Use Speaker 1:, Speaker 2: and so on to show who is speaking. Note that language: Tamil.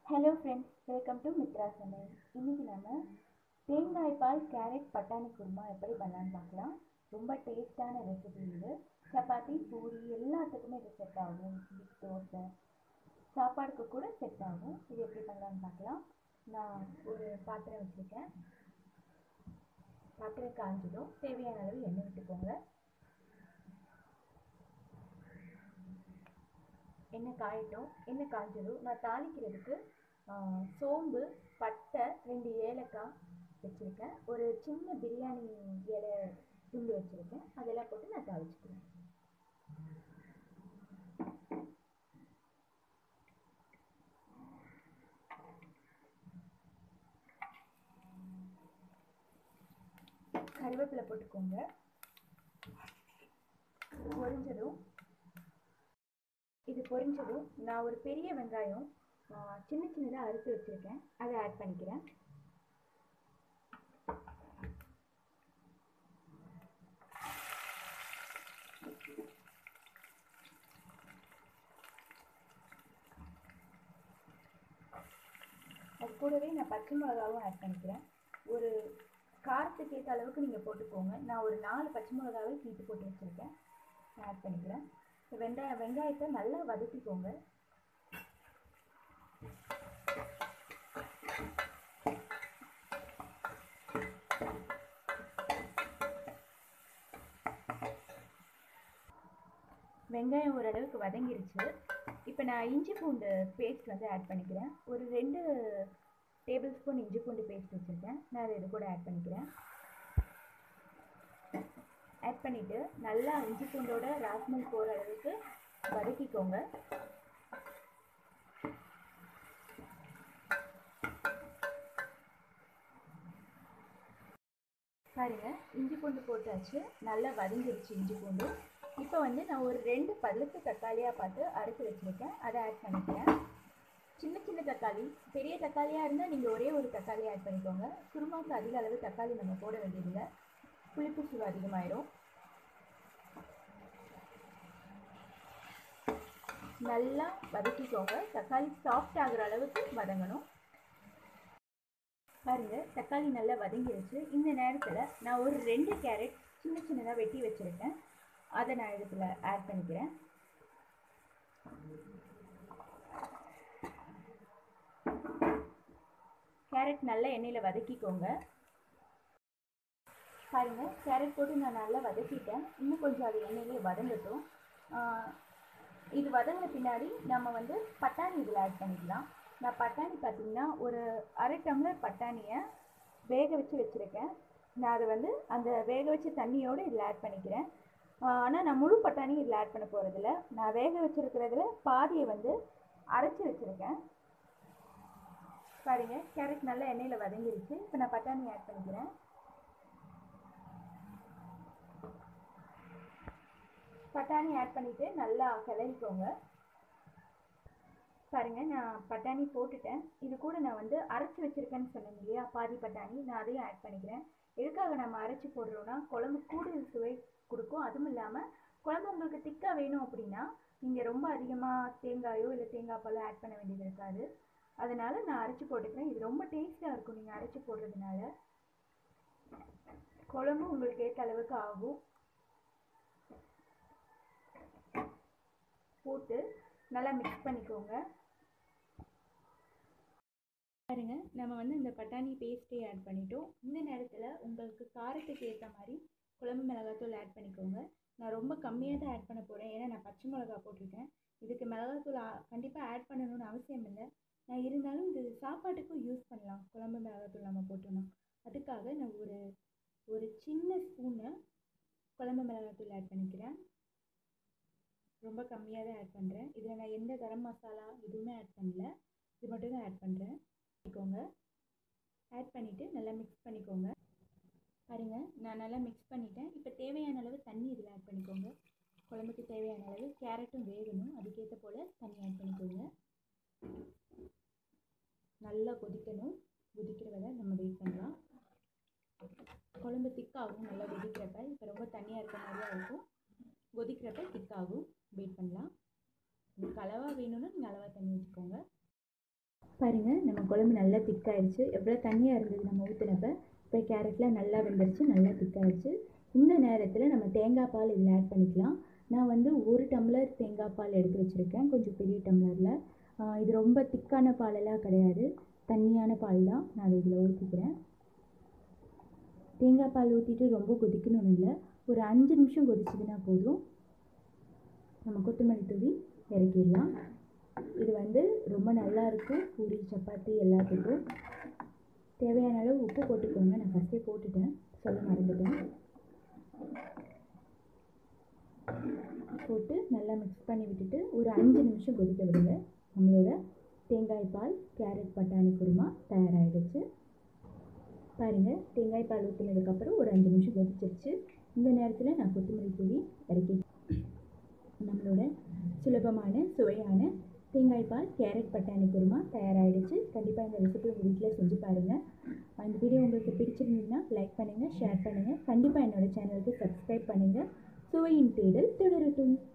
Speaker 1: hello friends welcome to Mithra சமையல் இன்றைக்கி நம்ம தேங்காய் பால் கேரட் பட்டாணி குருமா எப்படி பண்ணலான்னு பார்க்கலாம் ரொம்ப டேஸ்டான ரெசிபி இது சப்பாத்தி பூரி எல்லாத்துக்குமே இது செட் ஆகும் இட்லி தோசை சாப்பாடுக்கு கூட செட் ஆகும் இது எப்படி பண்ணலான்னு பார்க்கலாம் நான் ஒரு பாத்திரம் வச்சுருக்கேன் பாத்திரம் காஞ்சதும் தேவையான அளவு எண்ணெய் விட்டுக்கோங்க எண்ணெய் காயட்டும் எண்ணெய் காஞ்சதும் நான் தாளிக்கிறதுக்கு சோம்பு பட்டை ரெண்டு ஏலக்காய் வச்சுருக்கேன் ஒரு சின்ன பிரியாணி இலை துண்டு வச்சுருக்கேன் அதெல்லாம் போட்டு நான் தாளிச்சுக்கிறேன் கருவேப்பிலை போட்டுக்கோங்க பொரிஞ்சதும் இது பொரிஞ்சதும் நான் ஒரு பெரிய வெங்காயம் சின்ன சின்னதாக அறுத்து வச்சுருக்கேன் அதை ஆட் பண்ணிக்கிறேன் அது கூடவே நான் பச்சை மிளகாவும் ஆட் பண்ணிக்கிறேன் ஒரு காரத்துக்கு ஏற்ற அளவுக்கு நீங்கள் போட்டுக்கோங்க நான் ஒரு நாலு பச்சை மிளகாவே கீட்டு போட்டு வச்சுருக்கேன் நான் ஆட் பண்ணிக்கிறேன் வெங்காய வெங்காயத்தை நல்லா வதக்கிக்கோங்க வெங்காயம் ஓரளவுக்கு வதங்கிருச்சு இப்போ நான் இஞ்சி பூண்டு பேஸ்ட் வந்து ஆட் பண்ணிக்கிறேன் ஒரு ரெண்டு டேபிள் ஸ்பூன் இஞ்சி பூண்டு பேஸ்ட் வச்சுருக்கேன் நான் அதை இது கூட ஆட் பண்ணிக்கிறேன் ஆட் பண்ணிவிட்டு நல்லா இஞ்சி பூண்டோட ராஸ்மல் போகிற அளவுக்கு வதக்கிக்கோங்க பாருங்க இஞ்சி பூண்டு போட்டாச்சு நல்லா வதங்கிருச்சு இஞ்சி பூண்டு இப்போ வந்து நான் ஒரு ரெண்டு பழுத்து தக்காளியாக பார்த்து அரைச்சி வச்சுருக்கேன் அதை ஆட் பண்ணிக்கிறேன் சின்ன சின்ன தக்காளி பெரிய தக்காளியாக இருந்தால் நீங்கள் ஒரே ஒரு தக்காளி ஆட் பண்ணிக்கோங்க குருமாவுக்கு அதிக அளவு தக்காளி நம்ம போட வேண்டியதில்லை புளிப்பு சுவை அதிகமாயிரும் நல்லா வதக்கிக்கோங்க தக்காளி சாஃப்ட் ஆகுற அளவுக்கு வதங்கணும் பாருங்க தக்காளி நல்லா வதங்கிருச்சு இந்த நேரத்தில் நான் ஒரு ரெண்டு கேரட் சின்ன சின்னதாக வெட்டி வச்சுருக்கேன் அதை நான் இதுக்குள்ள ஆட் பண்ணிக்கிறேன் கேரட் நல்லா எண்ணெயில் வதக்கிக்கோங்க பாருங்கள் கேரட் போட்டு நான் நல்லா வதக்கிட்டேன் இன்னும் கொஞ்சம் அது எண்ணெயிலே வதங்கட்டும் இது வதங்கின பின்னாடி நம்ம வந்து பட்டாணி இதில் ஆட் பண்ணிக்கலாம் நான் பட்டாணி பார்த்திங்கன்னா ஒரு அரை டம்ளர் பட்டாணியை வேக வச்சு வச்சுருக்கேன் நான் அதை வந்து அந்த வேக வச்ச தண்ணியோடு இதில் ஆட் பண்ணிக்கிறேன் ஆனால் நான் முழு பட்டாணி இதில் ஆட் பண்ண போகிறதில்ல நான் வேக வச்சுருக்கிறதுல பாதியை வந்து அரைச்சி வச்சுருக்கேன் பாருங்க கேரட் நல்லா எண்ணெயில் வதங்கிருச்சு இப்போ நான் பட்டாணி ஆட் பண்ணிக்கிறேன் பட்டாணி ஆட் பண்ணிவிட்டு நல்லா கிளறிக்கோங்க பாருங்கள் நான் பட்டாணி போட்டுட்டேன் இது கூட நான் வந்து அரைச்சி வச்சுருக்கேன்னு சொன்னேன் இல்லையா பாதி பட்டாணி நான் அதையும் ஆட் பண்ணிக்கிறேன் எதுக்காக நம்ம அரைச்சி போடுறோன்னா குழம்பு கூடுதல் சுவை கொடுக்கும் அதுவும் இல்லாமல் குழம்பு உங்களுக்கு திக்காக வேணும் அப்படின்னா நீங்கள் ரொம்ப அதிகமாக தேங்காயோ இல்லை தேங்காய் பாலோ ஆட் பண்ண வேண்டியது இருக்காது அதனால் நான் அரைச்சி போட்டுக்கிறேன் இது ரொம்ப டேஸ்ட்டாக இருக்கும் நீங்கள் அரைச்சி போடுறதுனால குழம்பு உங்களுக்கு ஏற்ற அளவுக்கு ஆகும் போட்டு நல்லா மிக்ஸ் பண்ணிக்கோங்க பாருங்க நம்ம வந்து இந்த பட்டாணி பேஸ்ட்டே ஆட் பண்ணிட்டோம் இந்த நேரத்தில் உங்களுக்கு காரத்துக்கு ஏற்ற மாதிரி குழம்பு மிளகாத்தூள் ஆட் பண்ணிக்கோங்க நான் ரொம்ப கம்மியாக தான் ஆட் பண்ண போகிறேன் ஏன்னா நான் பச்சை மிளகா போட்டிருக்கேன் இதுக்கு மிளகாத்தூள் கண்டிப்பாக ஆட் பண்ணணும்னு அவசியம் இல்லை நான் இருந்தாலும் இது சாப்பாட்டுக்கும் யூஸ் பண்ணலாம் குழம்பு மிளகாத்தூள் நம்ம போட்டோம்னா அதுக்காக நான் ஒரு ஒரு சின்ன ஸ்பூனை குழம்பு மிளகாத்தூள் ஆட் பண்ணிக்கிறேன் ரொம்ப கம்மியாக தான் ஆட் பண்ணுறேன் இதில் நான் எந்த கரம் மசாலா எதுவுமே ஆட் பண்ணல இது மட்டும் தான் ஆட் பண்ணுறேன் பண்ணிக்கோங்க ஆட் பண்ணிவிட்டு நல்லா மிக்ஸ் பண்ணிக்கோங்க பாருங்கள் நான் நல்லா மிக்ஸ் பண்ணிட்டேன் இப்போ தேவையான அளவு தண்ணி இதில் ஆட் பண்ணிக்கோங்க குழம்புக்கு தேவையான அளவு கேரட்டும் வேகணும் அதுக்கேற்ற போல் தண்ணி ஆட் பண்ணிக்கோங்க நல்லா கொதிக்கணும் கொதிக்கிற வரை நம்ம வெயிட் பண்ணலாம் குழம்பு திக்காகும் நல்லா கொதிக்கிறப்ப இப்போ ரொம்ப தண்ணியாக இருக்க மாதிரியா இருக்கும் கொதிக்கிறப்ப திக்காகும் வெயிட் பண்ணலாம் உங்களுக்கு அளவாக வேணும்னா நீங்கள் அளவாக தண்ணி வச்சுக்கோங்க பாருங்கள் நம்ம குழம்பு நல்லா திக்காயிடுச்சு எவ்வளோ தண்ணியாக இருந்தது நம்ம ஊற்றினப்ப இப்போ கேரட்லாம் நல்லா வெந்துருச்சு நல்லா திக்காயிடுச்சு இந்த நேரத்தில் நம்ம தேங்காய் பால் இதில் ஆட் பண்ணிக்கலாம் நான் வந்து ஒரு டம்ளர் தேங்காய் பால் எடுத்து வச்சுருக்கேன் கொஞ்சம் பெரிய டம்ளரில் இது ரொம்ப திக்கான பாலெல்லாம் கிடையாது தண்ணியான பால் தான் நான் அதை இதில் ஊற்றிக்கிறேன் தேங்காய் பால் ஊற்றிட்டு ரொம்ப கொதிக்கணும்னு இல்லை ஒரு அஞ்சு நிமிஷம் கொதிச்சதுன்னா போதும் நம்ம கொத்தமல்லி தூவி இறக்கிடலாம் இது வந்து ரொம்ப நல்லா இருக்கும் பூரி சப்பாத்தி எல்லாத்துக்கும் தேவையான அளவு உப்பு போட்டுக்கோங்க நான் ஃபஸ்ட்டே போட்டுட்டேன் சொல்ல மறந்துட்டேன் போட்டு நல்லா மிக்ஸ் பண்ணி விட்டுட்டு ஒரு அஞ்சு நிமிஷம் கொதிக்க விடுங்க நம்மளோட தேங்காய் பால் கேரட் பட்டாணி குருமா தயாராகிடுச்சு பாருங்கள் தேங்காய் பால் ஊற்றினதுக்கப்புறம் ஒரு அஞ்சு நிமிஷம் கொதிச்சிருச்சு இந்த நேரத்தில் நான் கொத்தமல்லி தூவி இறக்கி நம்மளோட சுலபமான சுவையான தேங்காய் பால் கேரட் பட்டாணி குருமா தயாராகிடுச்சு கண்டிப்பாக இந்த ரெசிபி உங்கள் வீட்டில் செஞ்சு பாருங்கள் இந்த வீடியோ உங்களுக்கு பிடிச்சிருந்ததுன்னா லைக் பண்ணுங்கள் ஷேர் பண்ணுங்கள் கண்டிப்பாக என்னோடய சேனலுக்கு சப்ஸ்கிரைப் பண்ணுங்கள் சுவையின் தேடல் தொடரட்டும்